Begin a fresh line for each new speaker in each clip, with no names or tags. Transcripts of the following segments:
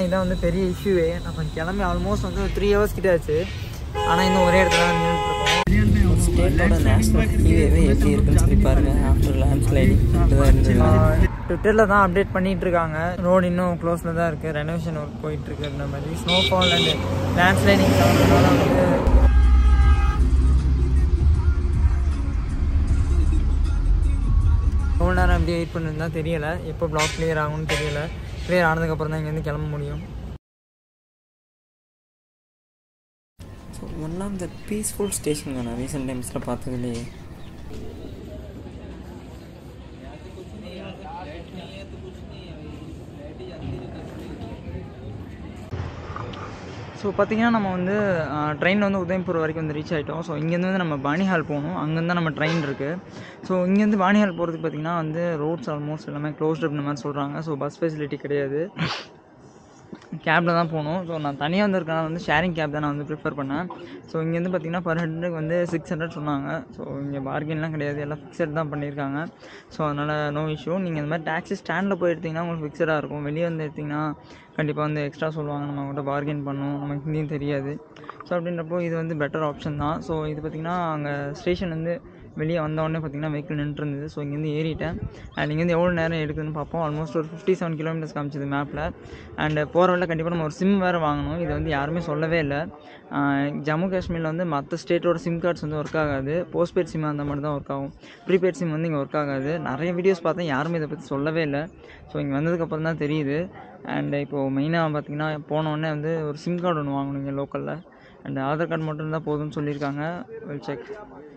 இதான் வந்து பெரிய இஷ்யூவே நம்ம கிளம்பி ஆல்மோஸ்ட் வந்து த்ரீ ஹவர்ஸ் கிட்ட ஆச்சு ஆனால் இன்னும் ஒரே இடத்துல தான் நின்றுட்டு இருக்கோம்
ஸ்டேட்டோட நேஷனல் ஹைவேவே எப்படி இருக்குன்னு சொல்லி பாருங்க ஆஃப்டர் லேண்ட் ஸ்லைடிங் இப்படி தான் இருந்தது
ட்விட்டரில் தான் அப்டேட் பண்ணிட்டு இருக்காங்க ரோடு இன்னும் க்ளோஸில் தான் இருக்குது ரெனோவேஷன் ஒர்க் போயிட்டு இருக்கு இந்த மாதிரி ஸ்னோஃபால் அண்ட் லேண்ட்ஸ்லைடிங் வந்து எவ்வளோ நேரம் அப்படியே வெயிட் பண்ணிருந்தா தெரியல எப்போ பிளாக் கிளியர் ஆகும்னு தெரியல கிளியர் ஆனதுக்கப்புறம் தான் இங்கேருந்து கிளம்ப முடியும்
so one of the peaceful station நான் ரீசெண்ட் டைம்ஸில் பார்த்ததுலேயே
ஸோ பார்த்தீங்கன்னா நம்ம வந்து ட்ரெயின் வந்து உதயம்பூர் வரைக்கும் வந்து ரீச் ஆகிட்டோம் ஸோ இங்கேருந்து வந்து நம்ம பானிஹால் போகணும் அங்கேருந்து தான் நம்ம ட்ரெயின் இருக்குது ஸோ இங்கேருந்து பானிஹால் போகிறதுக்கு பார்த்தீங்கன்னா வந்து ரோட்ஸ் ஆல்மோஸ்ட் எல்லாமே க்ளோஸ்ட் அப்படின்ற மாதிரி சொல்கிறாங்க ஸோ பஸ் ஃபெசிலிட்டி கிடையாது கேபில் தான் போகணும் ஸோ நான் தனியாக வந்திருக்கனால வந்து ஷேரிங் கேப் தான் நான் வந்து ப்ரிஃபர் பண்ணேன் ஸோ இங்கேருந்து பார்த்தீங்கன்னா பர் ஹெட்டுக்கு வந்து சிக்ஸ் ஹண்ட்ரட் சொன்னாங்க ஸோ இங்கே பார்கென்லாம் கிடையாது எல்லாம் ஃபிக்ஸட் தான் பண்ணியிருக்காங்க ஸோ அதனால் நோ இஷ்யூ நீங்கள் இந்த மாதிரி டாக்ஸி ஸ்டாண்டில் போய் எடுத்திங்கன்னா உங்களுக்கு ஃபிக்ஸடாக இருக்கும் வெளியே வந்து எடுத்திங்கன்னா கண்டிப்பாக வந்து எக்ஸ்ட்ரா சொல்லுவாங்க நம்ம அவங்கள்ட்ட பார்கென் பண்ணணும் நமக்கு ஹிந்தியும் தெரியாது ஸோ அப்படின்றப்போ இது வந்து பெட்டர் ஆப்ஷன் தான் ஸோ இது பார்த்திங்கன்னா அங்கே ஸ்டேஷன் வந்து வெளியே வந்தோடனே பார்த்தீங்கன்னா வெஹிக்கிள் நின்றுருந்தது ஸோ இங்கேருந்து ஏறிட்டேன் அண்ட் இங்கேருந்து எவ்வளோ நேரம் எடுக்குதுன்னு பார்ப்போம் ஆல்மோஸ்ட் ஒரு ஃபிஃப்டி செவன் கிலோமீட்டர்ஸ் காமிச்சது மேப்பில் அண்ட் போகிற வழியில் கண்டிப்பாக நம்ம ஒரு சிம் வேறு வாங்கணும் இது வந்து யாருமே சொல்லவே இல்லை ஜம்மு காஷ்மீரில் வந்து மற்ற ஸ்டேட்டோட சிம் கார்ட்ஸ் வந்து ஒர்க் ஆகாது போஸ்ட்பெய்ட் சிம் அந்த மாதிரி தான் ஒர்க் ஆகும் ப்ரீபெய்ட் சிம் வந்து இங்கே ஒர்க் ஆகாது நிறைய வீடியோஸ் பார்த்தேன் யாருமே இதை பற்றி சொல்லவே இல்லை ஸோ இங்கே வந்ததுக்கப்புறம் தான் தெரியுது அண்ட் இப்போது மெயினாக பார்த்தீங்கன்னா போனோடனே வந்து ஒரு சிம் கார்டு ஒன்று வாங்கணும் இங்கே லோக்கலில் அண்ட் ஆதார் கார்டு மட்டும் இருந்தால் போதும்னு சொல்லியிருக்காங்க வெல் செக்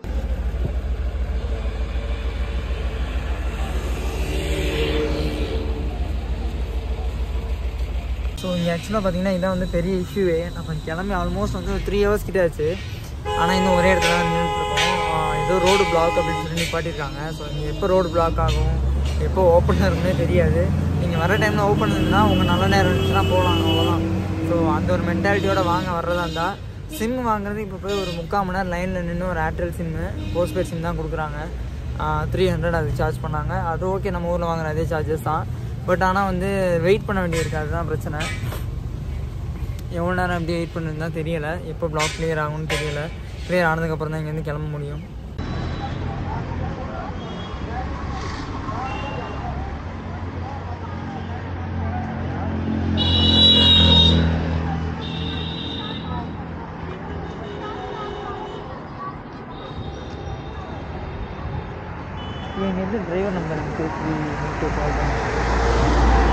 ஸோ இங்கே ஆக்சுவலாக பார்த்தீங்கன்னா இதான் வந்து பெரிய இஷ்யூவே நம்ம கிளம்பி ஆல்மோஸ்ட் வந்து த்ரீ ஹவர்ஸ் கிட்ட ஆச்சு ஆனால் இன்னும் ஒரே இடத்துல தான் நின்றுட்டு இருக்கோம் ஆஹ் ஏதோ ரோடு பிளாக் அப்படின்னு சொல்லி நிப்பாட்டியிருக்காங்க ஸோ இங்கே எப்போ ரோடு பிளாக் ஆகும் எப்போ ஓப்பன் இருக்குன்னே தெரியாது நீங்கள் வர டைமில் ஓப்பன் இருந்தால் உங்கள் நல்ல நேரம் இருந்துச்சுன்னா போகலாம் அவ்வளோதான் ஸோ அந்த ஒரு மென்டாலிட்டியோட வாங்க வர்றதா இருந்தால் சிம் வாங்குறது இப்போ போய் ஒரு முக்கால் மணி நேரம் லைனில் நின்று ஒரு ஏர்டெல் சிம்மு போஸ்ட்பெய்ட் சிம் தான் கொடுக்குறாங்க த்ரீ ஹண்ட்ரட் அது சார்ஜ் பண்ணாங்க அது ஓகே நம்ம ஊரில் வாங்குற அதே சார்ஜஸ் தான் பட் ஆனால் வந்து வெயிட் பண்ண வேண்டியிருக்கு அதுதான் பிரச்சனை எவ்வளோ நேரம் எப்படி வெயிட் பண்ணிருந்தா தெரியல எப்போ பிளாக் கிளியர் ஆகும்னு தெரியல கிளியர் ஆனதுக்கப்புறம் தான் இங்கேருந்து கிளம்ப முடியும் இங்கேருந்து டிரைவர் நம்பர் எனக்கு கால் பண்ணேன்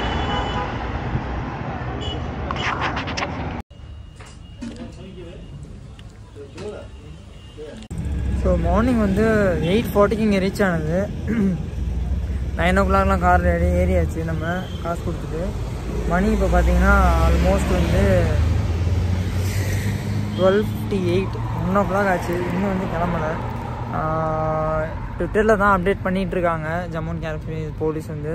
ஸோ மார்னிங் வந்து எயிட் ஃபார்ட்டிக்கு இங்கே ரீச் ஆனது நைன் ஓ கிளாக்லாம் கார் ரெடி ஏறியாச்சு நம்ம காசு கொடுத்துட்டு மணி இப்போ பார்த்தீங்கன்னா ஆல்மோஸ்ட் வந்து twelve fifty eight one o'clock ஆச்சு இன்னும் வந்து கிளம்பலை ட்விட்டரில் தான் அப்டேட் பண்ணிகிட்டு இருக்காங்க ஜம்மு அண்ட் காஷ்மீர் போலீஸ் வந்து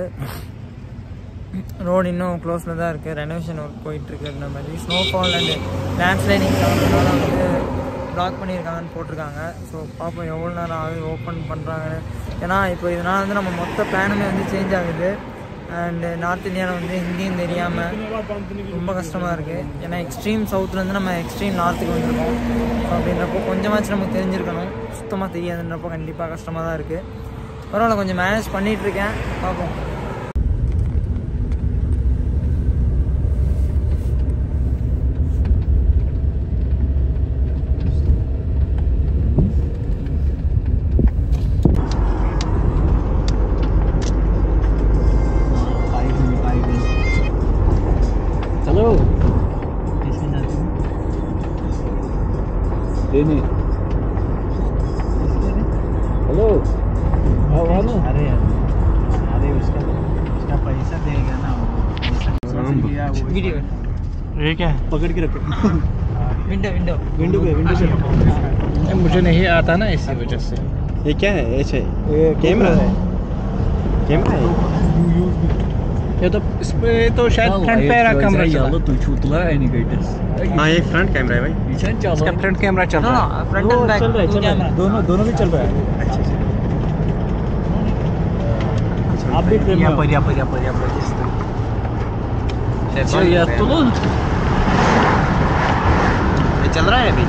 ரோடு இன்னும் க்ளோஸில் தான் இருக்குது ரெனோவேஷன் ஒர்க் போயிட்டுருக்கு இந்த மாதிரி ஸ்னோஃபால் அண்ட் லேண்ட்ஸ்லைடிங் வந்து பிளாக் பண்ணியிருக்காங்கன்னு போட்டிருக்காங்க ஸோ பார்ப்போம் எவ்வளோ நேரம் ஆகுது ஓப்பன் பண்ணுறாங்கன்னு ஏன்னா இப்போ இதனால் வந்து நம்ம மொத்த பிளானுமே வந்து சேஞ்ச் ஆகுது அண்டு நார்த் இந்தியாவில் வந்து ஹிந்தியும் தெரியாமல் ரொம்ப கஷ்டமாக இருக்குது ஏன்னா எக்ஸ்ட்ரீம் சவுத்துலேருந்து நம்ம எக்ஸ்ட்ரீம் நார்த்துக்கு வந்திருக்கோம் ஸோ அப்படின்றப்போ கொஞ்சமாச்சும் நமக்கு தெரிஞ்சிருக்கணும் சுத்தமாக தெரியாதுன்றப்போ கண்டிப்பாக கஷ்டமாக தான் இருக்குது பரவாயில்ல கொஞ்சம் மேனேஜ் பண்ணிகிட்ருக்கேன் பார்ப்போம்
Hello. Denny. Hello. How are you?
अरे अरे उसका उसका पैसा देगा ना वो पैसा
हाँ,
दिया वो
वीडियो
ये क्या है
पकड़ के रखो
विंडो विंडो
विंडो पे विंडो से
मुझे नहीं आता ना इसी वजह से
ये क्या है ऐसे ये कैमरा है कैमरा है
ये तो इस पे तो शायद फ्रंट पे कैमरा चला
uçurdular aynı gaydes.
हाँ ये फ्रंट कैमरा है भाई
Geçen
इसका
çalan
फ्रंट कैमरा चल
नो
रहा है
नो फ्रंट एंड बैक
चल रहा है चल रहा
कैमरा
है दोनों दोनों भी चल रहा है अच्छा अच्छा आप भी ट्रेन में
यहाँ
हो?
पर यहाँ पर यहाँ पर यहाँ पर इस तरह।
ये तुलुन ये चल रहा है अभी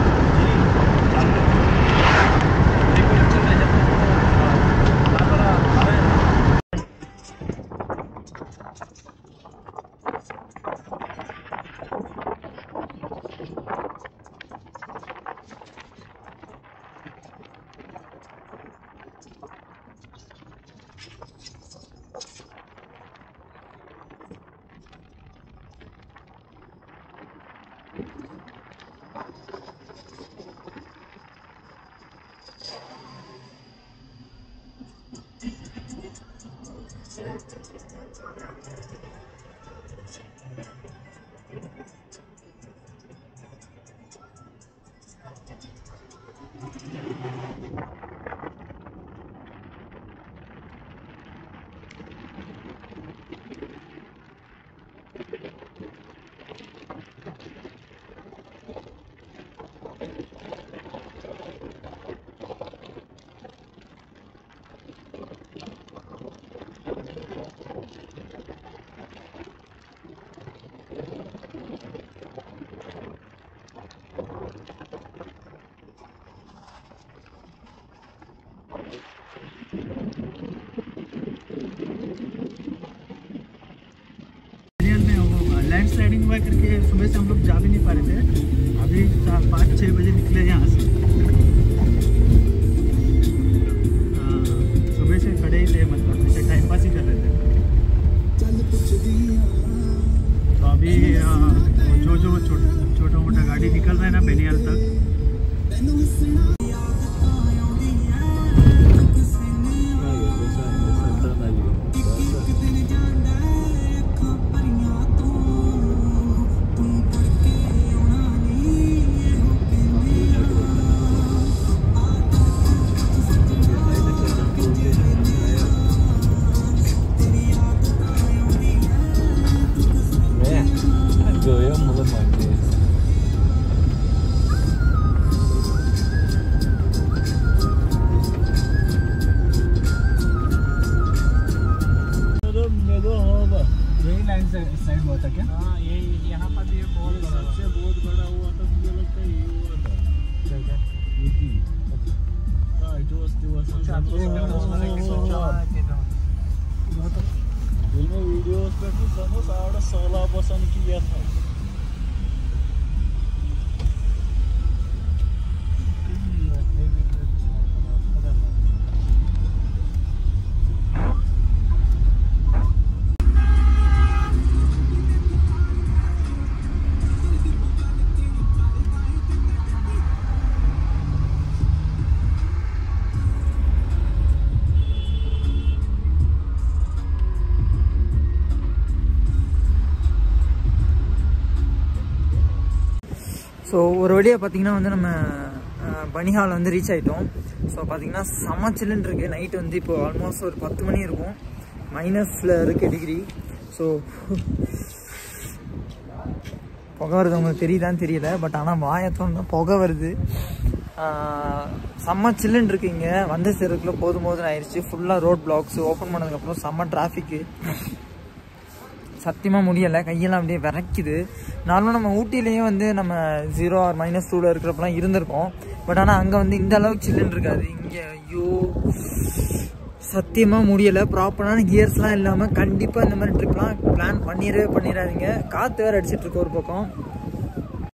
रियल में वो लैंड स्लाइडिंग हुआ करके सुबह से हम लोग जा भी नहीं पा रहे थे अभी चार पाँच छः बजे निकले यहाँ से हाँ, सुबह से खड़े ही थे मतलब ऐसे टाइम पास ही कर रहे थे तो अभी आ, जो जो छोटा छोटा मोटा गाड़ी निकल रहा है ना बेनियाल तक
Gaya mulai manis.
यही लाइन से साइड हुआ था क्या हाँ यही यहाँ पर भी बहुत बड़ा सबसे बहुत बड़ा हुआ था मुझे लगता है ये हुआ था क्या हाँ it was it was film videos पे भी समझ साढ़े सोलह परसेंट किया था
ஸோ ஒரு வழியாக பார்த்தீங்கன்னா வந்து நம்ம அஹ், பனிஹால் வந்து ரீச் ஆகிட்டோம் ஸோ பார்த்தீங்கன்னா செம்ம சில்லுன்னு இருக்குது நைட் வந்து இப்போ ஆல்மோஸ்ட் ஒரு பத்து மணி இருக்கும் மைனஸில் இருக்குது டிகிரி ஸோ புகை வருது உங்களுக்கு தெரியுதான்னு தெரியல பட் ஆனால் வாயத்தோன்னு புகை வருது ஆஹ், செம்ம சில்லுன்னு இருக்கு இங்கே வந்து சேருக்குள்ள போதும் போதும் ஆயிடுச்சு ஃபுல்லாக ரோட் பிளாக்ஸ் ஓப்பன் பண்ணதுக்கப்புறம் செம்ம டிராஃபிக்கு சத்தியமாக முடியலை கையெல்லாம் அப்படியே விரைக்குது நார்மலாக நம்ம ஊட்டிலேயும் வந்து நம்ம ஜீரோ ஆர் மைனஸ் டூவில் இருக்கிறப்பலாம் இருந்திருக்கோம் பட் ஆனால் அங்கே வந்து இந்த அளவுக்கு சில்லுன்னு இருக்காது இங்கே ஐயோ சத்தியமாக முடியலை ப்ராப்பரான கியர்ஸ்லாம் இல்லாமல் கண்டிப்பாக இந்த மாதிரி ட்ரிப்லாம் பிளான் பண்ணிடவே பண்ணிடாதீங்க காற்று வேறு அடிச்சிட்டு இருக்கு ஒரு பக்கம்